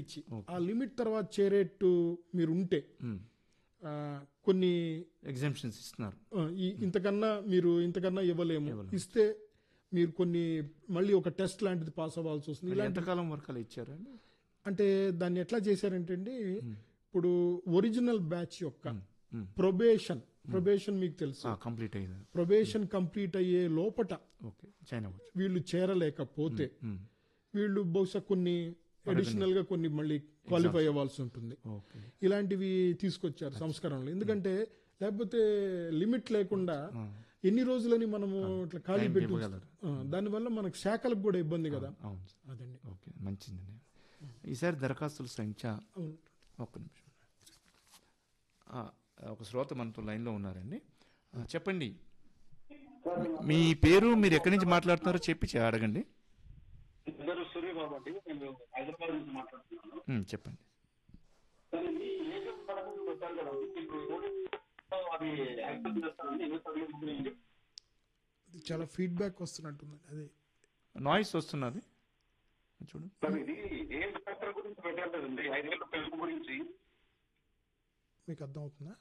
ఇచ్చి ఆ లిమిట్ తర్వాత చేరేట్టు మీరు ఉంటే ఆ, కొన్ని ఎగ్జామ్షన్స్ ఇస్తున్నారు ఆ, ఈ ఇంతకన్నా మీరు ఇంతకన్నా ఇవ్వలేము ఇస్తే మీరు కొన్ని మళ్ళీ ఒక టెస్ట్ లాంటిది పాస్ అవ్వాల్సి వస్తుంది మరి ఇలా ఎంతకాలం వరకు అలా ఇచ్చారండి అంటే దాన్ని ఎట్లా చేశారంటే అండి ఇప్పుడు ఒరిజినల్ బ్యాచ్ యొక్క మ్మ్. ప్రొబేషన్ ప్రొబేషన్ మీకు తెలుసు కంప్లీట్ అయ్యింది ప్రొబేషన్ కంప్లీట్ అయ్యే లోపట ఓకే చైనా వచ్చు వీళ్ళు చేరలేకపోతే మ్మ్. వీళ్ళు బహుశా కొన్ని అడిషనల్ గా కొన్ని మళ్ళీ క్వాలిఫై అవ్వాల్సి ఉంటుంది ఓకే ఇలాంటివి తీసుకొచ్చారు సంస్కరణలు ఎందుకంటే లేకపోతే లిమిట్ లేకుండా ఎన్ని రోజులని మనము ఇట్లా ఖాళీ పెట్టి ఇవ్వగలరు. ఆ, దానివల్ల మనకు శాఖలకు కూడా ఇబ్బంది కదా అవును సార్ అదండి ఓకే మంచిదండి ఈసారి దరఖాస్తుల సంఖ్య అవును ఒక్క నిమిషం ఆ, ఒక శ్రోత మనతో లైన్లో ఉన్నారండి ఆ, చెప్పండి మీ పేరు మీరు ఎక్కడి నుంచి మాట్లాడుతున్నారో చెప్పి చే- అడగండి ఇద్దరు సూర్యబాబు అండి నేను హైదరాబాద్ నుంచి మాట్లాడుతున్నాను ఉమ్, చెప్పండి సార్ ఇది ఏజ్ పథకం పెట్టారు కదండి ఇప్పుడు ఓటీపీలో అది యాక్సెస్ చేస్తారండి ఇరవై తరగతి గురించి ఇది చాలా ఫీడ్బ్యాక్ వస్తున్నట్టుంది అదే నాయిస్ వస్తున్నది చూడు సార్ ఇది ఏజ్ ఫ్యాక్టర్ గురించి పెట్టారు కదండి ఐదేళ్ల పెళ్లి గురించి మీకు అర్థమవుతుందా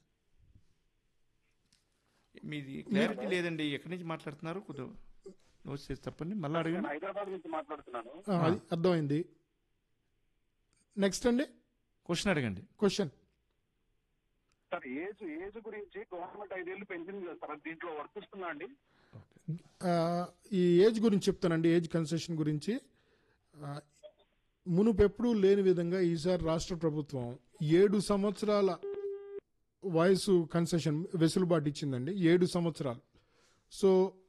మీది క్లారిటీ లేదండి ఎక్కడి నుంచి మాట్లాడుతున్నారు కొద్దిగా నోట్స్ చేసి తప్పండి మళ్ళీ నేను అడగండి హైదరాబాద్ నుంచి మాట్లాడుతున్నాను ఆ, అది అర్థమైంది నెక్స్ట్ అండి క్వశ్చన్ అడగండి క్వశ్చన్ సార్ ఏజ్ ఏజ్ గురించి గవర్నమెంట్ ఐదేళ్లు పెన్షన్ చేస్తారు దీంట్లో వర్తిస్తుందా అండి ఈ ఏజ్ గురించి చెప్తానండి ఏజ్ కన్సెషన్ గురించి ఆ, మునుపెప్పుడూ లేని విధంగా ఈసారి రాష్ట్ర ప్రభుత్వం ఏడు సంవత్సరాల వయసు కన్సెషన్ వెసులుబాటు ఇచ్చిందండి ఏడు సంవత్సరాలు సో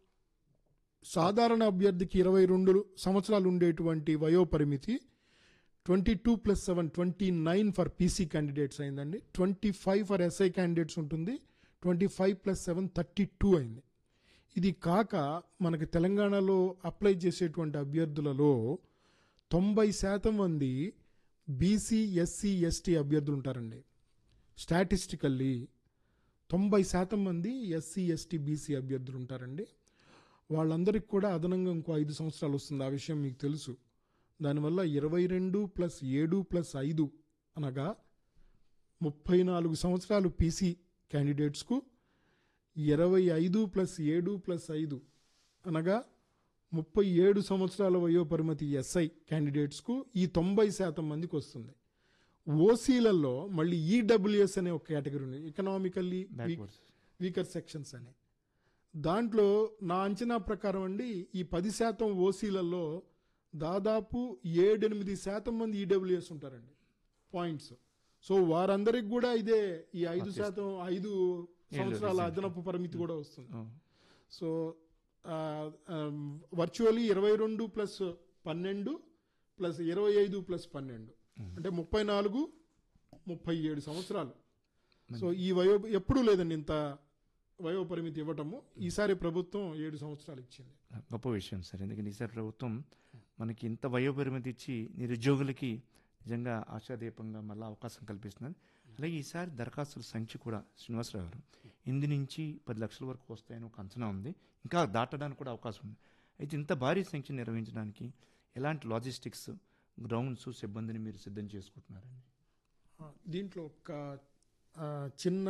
సాధారణ అభ్యర్థికి ఇరవై రెండు సంవత్సరాలు ఉండేటువంటి వయోపరిమితి twenty two plus seven twenty nine for PC candidates అయిందండి twenty five for SI candidates ఉంటుంది twenty five plus seven thirty two అయింది ఇది కాక మనకి తెలంగాణలో అప్లై చేసేటువంటి అభ్యర్థులలో తొంభై శాతం మంది బీసీ ఎస్సీ ఎస్టీ అభ్యర్థులు ఉంటారండి స్టాటిస్టికల్లీ తొంభై శాతం మంది ఎస్సీ ఎస్టీ బీసీ అభ్యర్థులు ఉంటారండి వాళ్ళందరికీ కూడా అదనంగా ఇంకో ఐదు సంవత్సరాలు వస్తుంది ఆ విషయం మీకు తెలుసు దానివల్ల ఇరవై రెండు ప్లస్ ఏడు ప్లస్ ఐదు అనగా ముప్పై నాలుగు సంవత్సరాలు పీసీ క్యాండిడేట్స్కు ఇరవై ఐదు ప్లస్ ఏడు ప్లస్ ఐదు అనగా ముప్పై ఏడు సంవత్సరాల వయోపరిమితి ఎస్ఐ క్యాండిడేట్స్కు ఈ తొంభై శాతం మందికి వస్తుంది ఓసీలలో మళ్ళీ ఈడబ్ల్యూఎస్ అనే ఒక కేటగిరీ ఉంది ఎకనామికల్లీ Backwards. వీకర్ సెక్షన్స్ అని దాంట్లో నా అంచనా ప్రకారం అండి ఈ పది శాతం ఓసీలలో దాదాపు ఏడెనిమిది శాతం మంది ఈడబ్ల్యూఎస్ ఉంటారండి పాయింట్స్ సో వారందరికి కూడా ఇదే ఈ ఐదు శాతం ఐదు సంవత్సరాల అదనపు పరిమితి కూడా వస్తుంది ఆ, సో వర్చువల్లీ ఇరవై రెండు ప్లస్ పన్నెండు ప్లస్ ఇరవై ఐదు ప్లస్ పన్నెండు అంటే ముప్పై నాలుగు ముప్పై ఏడు సంవత్సరాలు సో ఈ వయో ఎప్పుడూ లేదండి ఇంత వయో పరిమితి ఇవ్వటము ఈసారి ప్రభుత్వం ఏడు సంవత్సరాలు ఇచ్చింది గొప్ప విషయం సార్ ఎందుకంటే ఈసారి ప్రభుత్వం మనకి ఇంత వయోపరిమితి ఇచ్చి నిరుద్యోగులకి నిజంగా ఆశాదీపంగా మళ్ళీ అవకాశం కల్పిస్తున్నది అలాగే ఈసారి దరఖాస్తుల సంఖ్య కూడా శ్రీనివాసరావు గారు ఎనిమిది నుంచి పది లక్షల వరకు వస్తాయని ఒక అంచనా ఉంది ఇంకా దాటడానికి కూడా అవకాశం ఉంది అయితే ఇంత భారీ సంఖ్య నిర్వహించడానికి ఎలాంటి లాజిస్టిక్స్ గ్రౌండ్స్ సిబ్బందిని మీరు సిద్ధం చేసుకుంటున్నారండి ఆ, దీంట్లో ఒక ఆ, చిన్న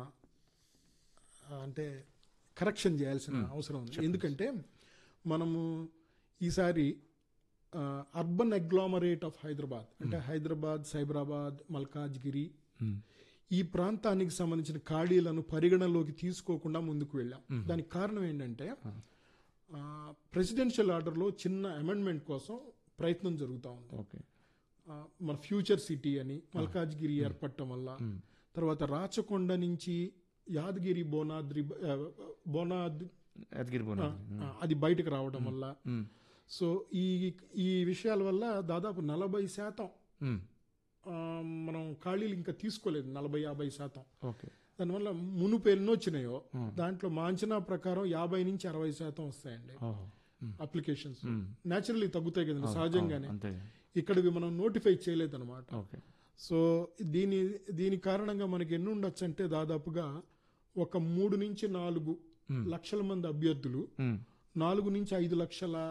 ఆ, అంటే కరెక్షన్ చేయాల్సిన అవసరం ఉంది ఎందుకంటే మనము ఈసారి అర్బన్ అగ్లామరేట్ ఆఫ్ హైదరాబాద్ అంటే హైదరాబాద్ సైబరాబాద్ మల్కాజ్గిరి ఈ ప్రాంతానికి సంబంధించిన ఖాళీలను పరిగణలోకి తీసుకోకుండా ముందుకు వెళ్ళాం దానికి కారణం ఏంటంటే ప్రెసిడెన్షియల్ ఆర్డర్లో చిన్న అమెండ్మెంట్ కోసం ప్రయత్నం జరుగుతూ ఉంది ఓకే ఆ, మన ఫ్యూచర్ సిటీ అని మల్కాజ్గిరి ఏర్పడటం వల్ల తర్వాత రాచకొండ నుంచి యాదగిరి బోనాద్రి ఆ, బోనాద్రి యాదగిరి ఆ, ఆ, అది బయటకు రావడం వల్ల సో ఈ ఈ విషయాల వల్ల దాదాపు నలభై శాతం ఆ, మనం ఖాళీలు ఇంకా తీసుకోలేదు నలభై యాభై శాతం ఓకే దానివల్ల మునుపు ఎన్నో వచ్చినాయో దాంట్లో మా అంచనా ప్రకారం యాభై నుంచి అరవై శాతం వస్తాయండి ఓహో అప్లికేషన్స్ న్యాచురల్లీ తగ్గుతాయి కదండి సహజంగానే అంతే ఇక్కడివి మనం నోటిఫై చేయలేదు అనమాట ఓకే సో దీని దీని కారణంగా మనకి ఎన్ని ఉండొచ్చు అంటే దాదాపుగా ఒక మూడు నుంచి నాలుగు లక్షల మంది అభ్యర్థులు నాలుగు నుంచి ఐదు లక్షల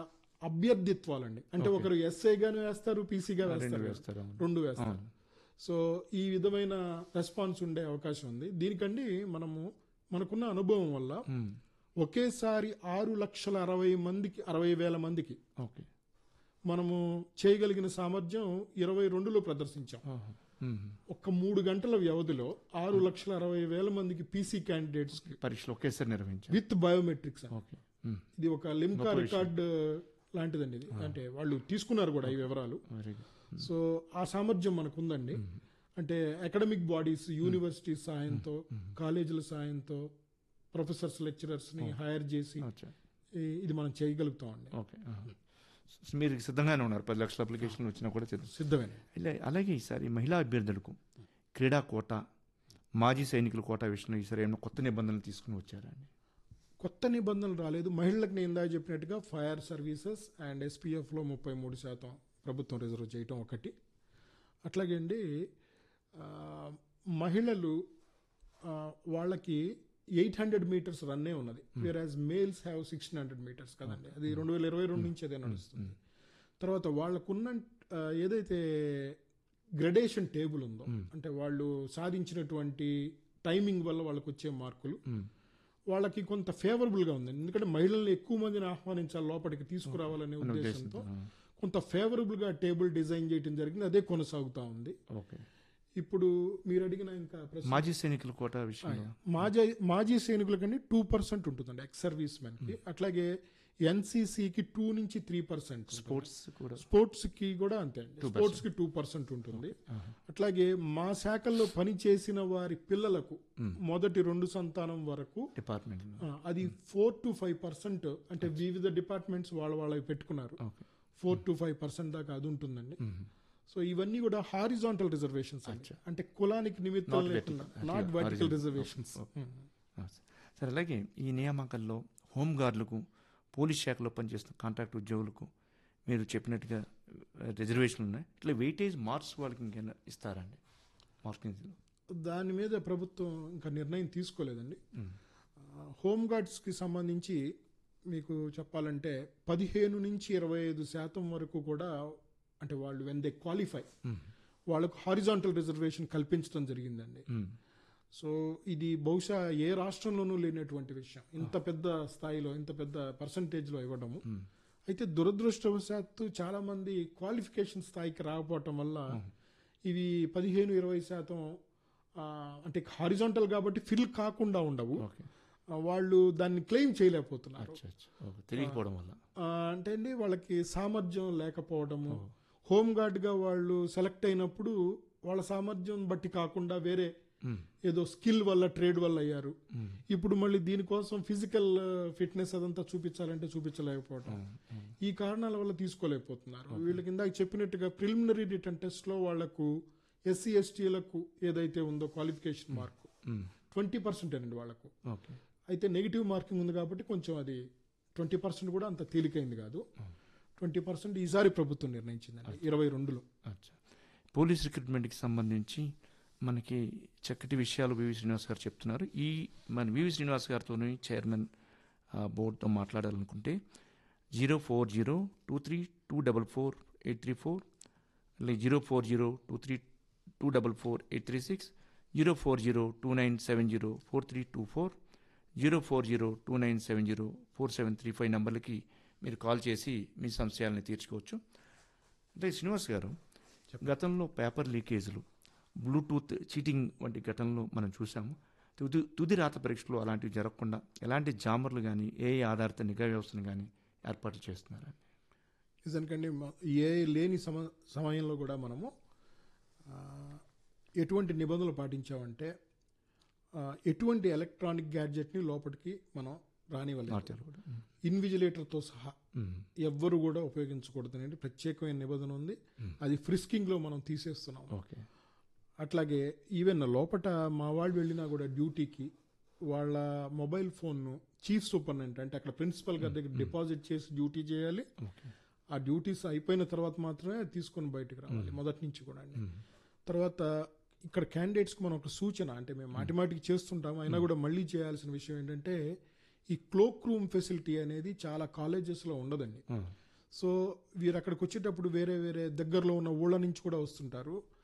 అభ్యర్థిత్వాలండి అంటే ఒకరు ఎస్ఐ గాను వేస్తారు పీసీగా రెండు వేస్తారు వేస్తారు అవును. రెండు వేస్తారు అవును. సో ఈ విధమైన రెస్పాన్స్ ఉండే అవకాశం ఉంది దీనికండి మనము మనకున్న అనుభవం వల్ల ఉమ్. ఒకేసారి ఆరు లక్షల అరవై మందికి అరవై వేల మందికి ఓకే మనము చేయగలిగిన సామర్థ్యం ఇరవై రెండులో ప్రదర్శించాం ఆహా. ఉమ్. ఒక్క మూడు గంటల వ్యవధిలో ఆరు లక్షల అరవై వేల మందికి పీసీ క్యాండిడేట్స్ పరీక్షలు ఒకేసారి నిర్వహించారు విత్ బయోమెట్రిక్స్ అని ఓకే ఉమ్. ఇది ఒక లిమ్కా గొప్ప విషయం. రికార్డ్ లాంటిదండి ఇది అంటే వాళ్ళు తీసుకున్నారు కూడా ఈ వివరాలు వెరీ గుడ్ సో ఆ సామర్థ్యం మనకు ఉందండి అంటే అకాడమిక్ బాడీస్ యూనివర్సిటీస్ సాయంతో కాలేజీల సాయంతో ప్రొఫెసర్స్ లెక్చరర్స్ ని హైర్ చేసి అచ్చా ఈ- ఇది మనం చేయగలుగుతామండి ఓకే ఆహా. సో మీరు సిద్ధంగానే ఉన్నారు పది లక్షల అప్లికేషన్లు వచ్చినా కూడా సిద్ధం సిద్ధమేనండి ఇలా- అలాగే ఈసారి మహిళా అభ్యర్థులకు క్రీడా కోట మాజీ సైనికుల కోట విషయంలో ఈసారి ఏమైనా కొత్త నిబంధనలు తీసుకుని వచ్చారా అండి కొత్త నిబంధనలు రాలేదు మహిళలకు నేను ఇందాక చెప్పినట్టుగా ఫైర్ సర్వీసెస్ అండ్ ఎస్పీఎఫ్లో ముప్పై మూడు శాతం ప్రభుత్వం రిజర్వ్ చేయటం ఒకటి అట్లాగే అండి ఆ, మహిళలు ఆ, వాళ్ళకి ఎయిట్ హండ్రెడ్ మీటర్స్ రన్నే ఉన్నది whereas males have sixteen hundred meters కదండి అది రెండు వేల ఇరవై రెండు నుంచి అదే నడుస్తుంది తర్వాత వాళ్ళకున్న ఆ, ఏదైతే గ్రడేషన్ టేబుల్ ఉందో అంటే వాళ్ళు సాధించినటువంటి టైమింగ్ వల్ల వాళ్ళకి వచ్చే మార్కులు ఉమ్. వాళ్ళకి కొంత ఫేవరబుల్ గా ఉంది ఎందుకంటే మహిళల్ని ఎక్కువ మందిని ఆహ్వానించాలి లోపలికి తీసుకురావాలనే అనే ఉద్దేశంతో ఉద్దేశంతో, కొంత ఫేవరబుల్ గా టేబుల్ డిజైన్ చేయడం జరిగింది అదే కొనసాగుతా ఉంది ఓకే ఇప్పుడు మీరు అడిగిన ఇంకా ప్రశ్న మాజీ సైనికుల కోట విషయంలో మాజీ మాజీ సైనికుల కంటే టూ పర్సెంట్ ఉంటుందండి ఎక్స్ సర్వీస్ మెన్ కి అట్లాగే ఎన్సీసీకి టూ నుంచి త్రీ పర్సెంట్ స్పోర్ట్స్ కూడా స్పోర్ట్స్ కి కూడా అంతే అండి స్పోర్ట్స్ కి టూ పర్సెంట్ ఉంటుంది అట్లాగే మా శాఖల్లో పనిచేసిన వారి పిల్లలకు మొదటి రెండు సంతానం వరకు డిపార్ట్మెంట్ ఆ, అది ఫోర్ టు ఫైవ్ పర్సెంట్ అంటే వివిధ డిపార్ట్మెంట్స్ వాళ్ళ వాళ్ళవి పెట్టుకున్నారు okay four to five percent దాకా అది ఉంటుందండి సో ఇవన్నీ కూడా హారిజాంటల్ రిజర్వేషన్స్ అండి అంటే కులానికి నిమిత్తం Not లేకుండా vertical. Not Actually, vertical horizontal. Reservations Okay. ఆ, సరే అలాగే ఈ నియామకాల్లో హోంగార్డులకు పోలీస్ శాఖలో పనిచేస్తున్న కాంట్రాక్ట్ ఉద్యోగులకు మీరు చెప్పినట్టుగా రిజర్వేషన్లు ఉన్నాయి ఇట్లా వెయిటేజ్ మార్క్స్ వాళ్ళకి ఇంకేమైనా ఇస్తారండి మార్కింగ్స్లో దాని మీద ప్రభుత్వం ఇంకా నిర్ణయం తీసుకోలేదండి హోమ్ గార్డ్స్ కి సంబంధించి మీకు చెప్పాలంటే పదిహేను నుంచి ఇరవై ఐదు శాతం వరకు కూడా అంటే వాళ్ళు వెన్ దే క్వాలిఫై వాళ్ళకు హారిజాంటల్ రిజర్వేషన్ కల్పించడం జరిగిందండి సో ఇది బహుశా ఏ రాష్ట్రంలోనూ లేనటువంటి విషయం ఇంత పెద్ద స్థాయిలో ఇంత పెద్ద పర్సంటేజ్ లో ఇవ్వడము అయితే దురదృష్టవశాత్తు చాలా మంది క్వాలిఫికేషన్ స్థాయికి రాకపోవటం వల్ల ఇవి పదిహేను ఇరవై శాతం ఆ, అంటే హారిజాంటల్ కాబట్టి ఫిల్ కాకుండా ఉండవు ఓకే ఆ, వాళ్ళు దాన్ని క్లెయిమ్ చేయలేకపోతున్నారు అచ్చా అచ్చా ఓకే తెలియకపోవడం వల్ల ఆ, అంటే అండి వాళ్ళకి సామర్థ్యం లేకపోవడము హోమ్ గార్డ్ గా వాళ్ళు సెలెక్ట్ అయినప్పుడు వాళ్ళ సామర్థ్యం బట్టి కాకుండా వేరే మ్మ్. ఏదో స్కిల్ వల్ల ట్రేడ్ వల్ల అయ్యారు ఇప్పుడు మళ్ళీ దీనికోసం ఫిజికల్ ఫిట్నెస్ అదంతా చూపించాలంటే చూపించలేకపోవడం ఈ కారణాల వల్ల తీసుకోలేకపోతున్నారు వీళ్ళకి ఇందాక చెప్పినట్టుగా ప్రిలిమినరీ రిటర్న్ టెస్ట్ లో వాళ్లకు ఎస్సీ ఎస్టీలకు ఏదైతే ఉందో qualification mark hmm. Twenty percent అండి వాళ్ళకు ఓకే అయితే నెగిటివ్ మార్కింగ్ ఉంది కాబట్టి కొంచెం అది ట్వంటీ పర్సెంట్ కూడా అంత తేలికైంది కాదు ట్వంటీ పర్సెంట్ ఈసారి ప్రభుత్వం నిర్ణయించిందండి ఇరవై రెండులో అచ్చా పోలీస్ రిక్రూట్మెంట్కి సంబంధించి మనకి చక్కటి విషయాలు వివి శ్రీనివాస్ గారు చెప్తున్నారు ఈ మన వివి శ్రీనివాస్ గారితో చైర్మన్ ఆ, బోర్డుతో మాట్లాడాలనుకుంటే zero four zero two three two double four eight three four అలాగే zero four zero two three two double four eight three six zero four zero two nine seven zero four three two four zero four zero two nine seven zero four seven three five నెంబర్లకి మీరు call చేసి మీ సంశయాలను తీర్చుకోవచ్చు అంటే శ్రీనివాస్ గారు గతంలో paper లీకేజీలు Bluetooth cheating వంటి ఘటనలు మనం చూసాము తుది తుది రాత పరీక్షలో అలాంటివి జరగకుండా ఎలాంటి జామర్లు కానీ ఏ ఆధారిత నిఘా వ్యవస్థను కానీ ఏర్పాటు చేస్తున్నారు నిజానికండి మ- ఏ లేని సమ సమయంలో కూడా మనము ఆ, ఎటువంటి నిబంధనలు పాటించామంటే ఆ, ఎటువంటి ఎలక్ట్రానిక్ గ్యాడ్జెట్ని లోపలికి మనం రానివ్వలేదు మార్చారు కూడా ఇన్విజిలేటర్తో సహా మ్మ్. ఎవ్వరు కూడా ఉపయోగించకూడదు అనేది ప్రత్యేకమైన నిబంధన ఉంది అది ఫ్రిస్కింగ్ లో మనం తీసేస్తున్నాం ఓకే అట్లాగే ఈవెన్ లోపట మా వాళ్ళు వెళ్ళినా కూడా డ్యూటీకి వాళ్ళ మొబైల్ ఫోన్ను చీఫ్ సూపరింటెండెంట్ అంటే అక్కడ ప్రిన్సిపల్ గారి దగ్గర డిపాజిట్ చేసి డ్యూటీ చేయాలి ఓకే ఆ డ్యూటీస్ అయిపోయిన తర్వాత మాత్రమే అది తీసుకొని బయటకు రావాలి మొదటి నుంచి కూడా అండి తర్వాత ఇక్కడ క్యాండిడేట్స్కి మనం ఒక సూచన అంటే మేము మాటిమాటికి చేస్తుంటాం అయినా కూడా మళ్ళీ చేయాల్సిన విషయం ఏంటంటే ఈ క్లోక్ రూమ్ ఫెసిలిటీ అనేది చాలా కాలేజెస్లో ఉండదండి సో వీరు అక్కడికి వచ్చేటప్పుడు వేరే వేరే దగ్గరలో ఉన్న ఊళ్ళ నుంచి కూడా వస్తుంటారు